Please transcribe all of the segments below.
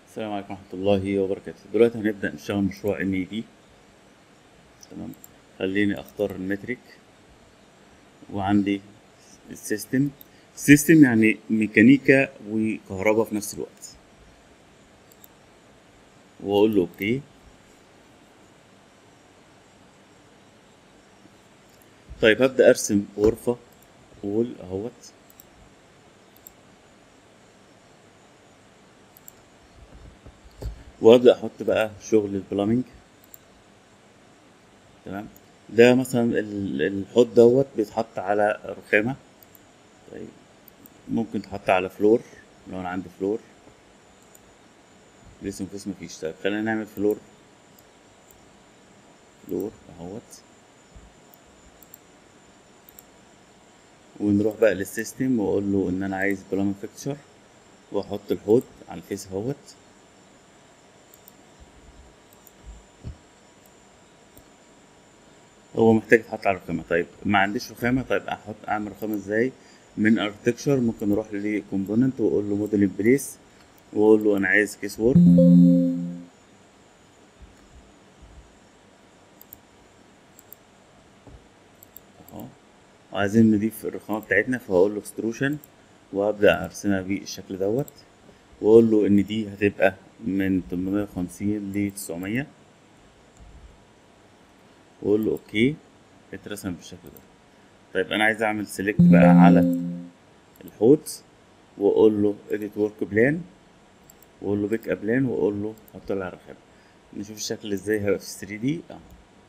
السلام عليكم ورحمة الله وبركاته دلوقتي هنبدأ نشتغل مشروع ان اي دي تمام خليني اختار المترك وعندي السيستم السيستم يعني ميكانيكا وكهرباء في نفس الوقت واقول له اوكي طيب هبدأ ارسم غرفة وول اهوت وابدا احط بقى شغل البلامينج تمام ده مثلا ال- الحوض دوت بيتحط على رخامه طيب ممكن تحط على فلور لو انا عندي فلور لسه مفيش مفيش طيب خلينا نعمل فلور فلور اهوت ونروح بقى للسيستم واقول له ان انا عايز بلامينج فيكتشر واحط الحوض على الفيس اهوت هو محتاج يتحط على رخامة طيب ما عنديش رخامة طيب احط اعمل رخامة ازاي من اركتكشر ممكن اروح لكومبوننت واقول له موديل بليس واقول له انا عايز كيس وورك اهو وعايزين نضيف الرخامة بتاعتنا فهقول له اكستروشن وابدا ارسمها بالشكل دوت واقول له ان دي هتبقى من 850 ل 900 واقول له اوكي اترسم بالشكل ده طيب انا عايز اعمل سيلكت بقى على الحوض واقول له اديت ورك بلان واقول له بيك اب بلان واقول له حط لها رخامه نشوف الشكل ازاي هيبقى في 3 دي اه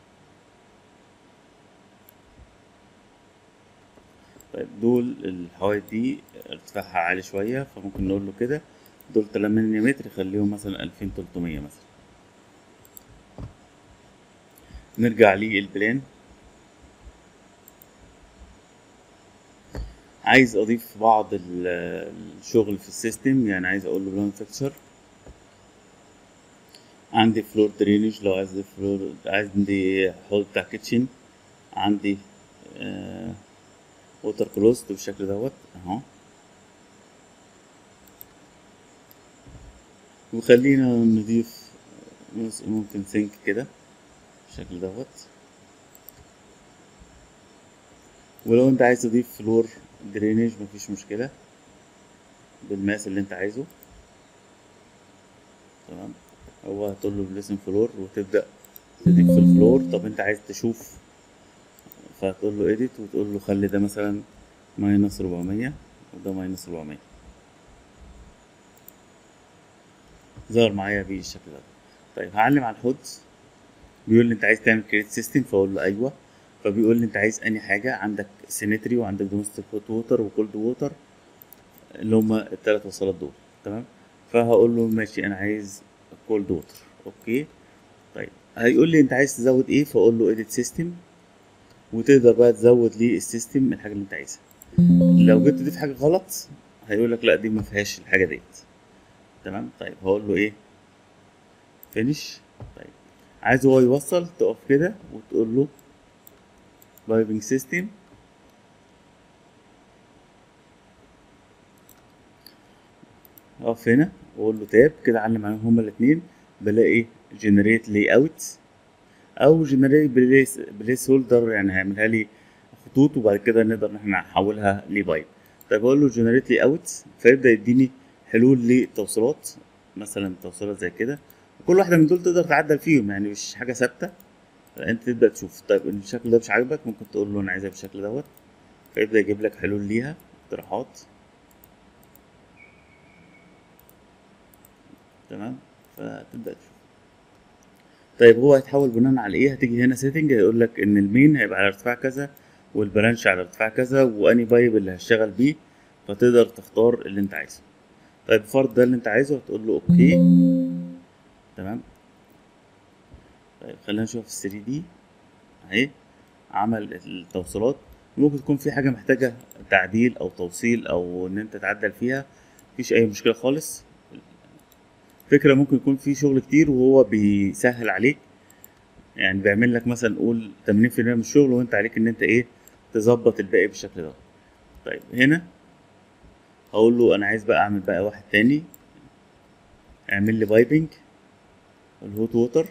طيب دول الحوايط دي ارتفاعها عالي شويه فممكن نقول له كده دول 8 متر خليهم مثلا 2300 مثلا نرجع للبلان عايز اضيف بعض ال- الشغل في السيستم يعني عايز اقول له بلان فيكتشر عندي فلور درينج لو عايز فلور عندي حوض بتاع كيتشن عندي آه ووتر كلوست بالشكل دوت اهو وخلينا نضيف ممكن سينك كده بالشكل دوت ولو انت عايز تضيف فلور درينج مفيش مشكلة بالماس اللي انت عايزه تمام هو هتقول له بليسن فلور وتبدأ تضيف في الفلور طب انت عايز تشوف فهتقول له اديت وتقول له خلي ده مثلا ماينس 400 وده ماينس 400 ظهر معايا بالشكل ده طيب هعلم على الحوض بيقول لي انت عايز تعمل كريت سيستم فاقول له ايوه فبيقول لي انت عايز انهي حاجه عندك سينتري وعندك دومستيك هوت ووتر وكولد ووتر اللي هما الثلاث وصلات دول تمام فهقول له ماشي انا عايز كولد ووتر اوكي طيب هيقول لي انت عايز تزود ايه فاقول له اديت سيستم وتقدر بقى تزود لي السيستم الحاجه اللي انت عايزها لو جيت تضيف حاجه غلط هيقول لك لا دي ما فيهاش الحاجه ديت تمام طيب هقول له ايه فينيش طيب عايز هو يوصل تقف كده وتقول له بايبنج سيستم اقف هنا واقول له تاب كده علم عليهم هما الاثنين بلاقي جنريت لي اوت او جنريت بليس بليس هولدر يعني هيعملها لي خطوط وبعد كده نقدر ان احنا نحولها لبايب طيب اقول له جنريت لي اوت فيبدا يديني حلول للتوصيلات مثلا توصيلات زي كده وكل واحده من دول تقدر تعدل فيهم يعني مش حاجه ثابته انت تبدا تشوف طيب الشكل ده مش عاجبك ممكن تقول له انا عايزها بالشكل دوت فيبدا يجيب لك حلول ليها اقتراحات تمام فتبدا تشوف طيب هو هيتحول بناء على ايه هتيجي هنا سيتنج هيقول لك ان المين هيبقى على ارتفاع كذا والبرانش على ارتفاع كذا واني بايب اللي هشتغل بيه فتقدر تختار اللي انت عايزه طيب فرض ده اللي انت عايزه هتقول له اوكي تمام طيب خلينا نشوف في 3 دي اهي عمل التوصيلات ممكن تكون في حاجه محتاجه تعديل او توصيل او ان انت تعدل فيها مفيش اي مشكله خالص فكره ممكن يكون في شغل كتير وهو بيسهل عليك يعني بيعمل لك مثلا قول 80% من الشغل وانت عليك ان انت ايه تظبط الباقي بالشكل ده طيب هنا هقول له انا عايز بقى اعمل بقى واحد تاني اعمل لي بايبنج الهوت ووتر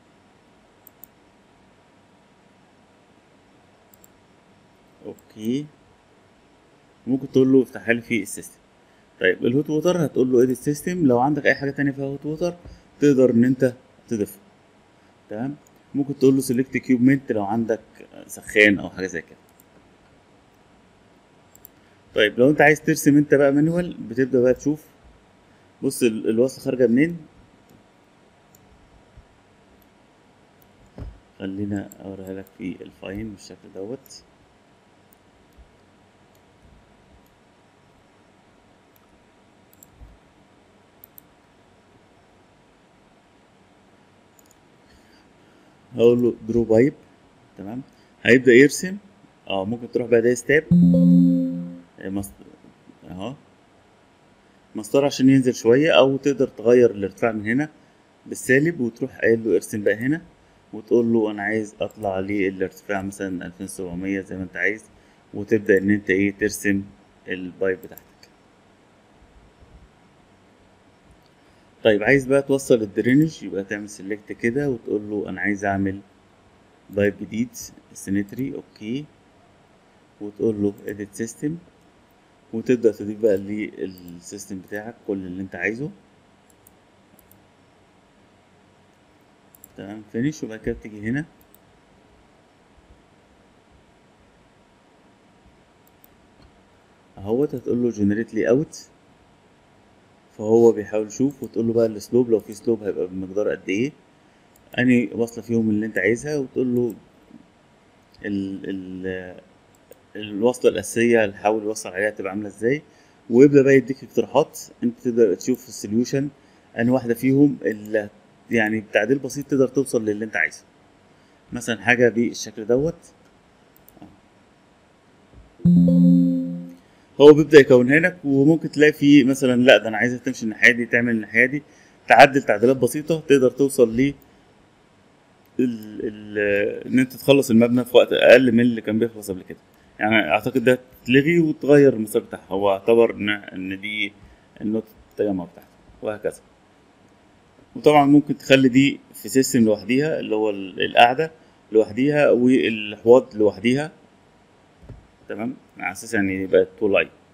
اوكي ممكن تقول له افتحها لي في السيستم طيب الهوت ووتر هتقول له اديت سيستم لو عندك اي حاجه تانية فيها هوت ووتر تقدر ان انت تضيفها تمام ممكن تقول له سيلكت كيوبمنت لو عندك سخان او حاجه زي كده طيب لو انت عايز ترسم انت بقى مانوال بتبدا بقى تشوف بص ال- الوصله خارجه منين خلينا اوريها لك في الفاين بالشكل دوت هقول له درو بايب تمام هيبدا يرسم اه ممكن تروح بقى دايس تاب آه، مس- اهو مسطرة عشان ينزل شوية أو تقدر تغير الارتفاع من هنا بالسالب وتروح قايل له ارسم بقى هنا وتقول له أنا عايز أطلع للارتفاع مثلا ألفين سبعمية زي ما أنت عايز وتبدأ إن أنت إيه ترسم البايب بتاعتك طيب عايز بقى توصل الدرينج يبقى تعمل سيلكت كده وتقول له أنا عايز أعمل بايب جديد سيمتري أوكي وتقول له edit system وتبدأ تضيف بقى للسيستم بتاعك كل اللي انت عايزه تمام فينيش وبعد كده تيجي هنا اهوت هتقول له generate layout فهو بيحاول يشوف وتقول له بقى السلوب لو في سلوب هيبقى بمقدار قد ايه اني واصله فيهم اللي انت عايزها وتقول له ال ال الوصله الاساسيه اللي حاول يوصل عليها تبقى عامله ازاي ويبدا بقى يديك اقتراحات انت تقدر تشوف السوليوشن انهي واحده فيهم اللي يعني بتعديل بسيط تقدر توصل للي انت عايزه مثلا حاجه بالشكل دوت هو بيبدا يكونها لك وممكن تلاقي فيه مثلا لا ده انا عايزها تمشي الناحيه دي تعمل الناحيه دي تعدل تعديلات بسيطه تقدر توصل ل ال- ال- ان انت تخلص المبنى في وقت اقل من اللي كان بيخلص قبل كده يعني اعتقد ده تلغي وتغير المسار بتاعها هو اعتبر ان ان دي النقطه التجمع بتاعته وهكذا وطبعا ممكن تخلي دي في سيستم لوحديها اللي هو ال- القعده لوحديها والحواض لوحديها تمام على اساس يعني يبقى تو لاين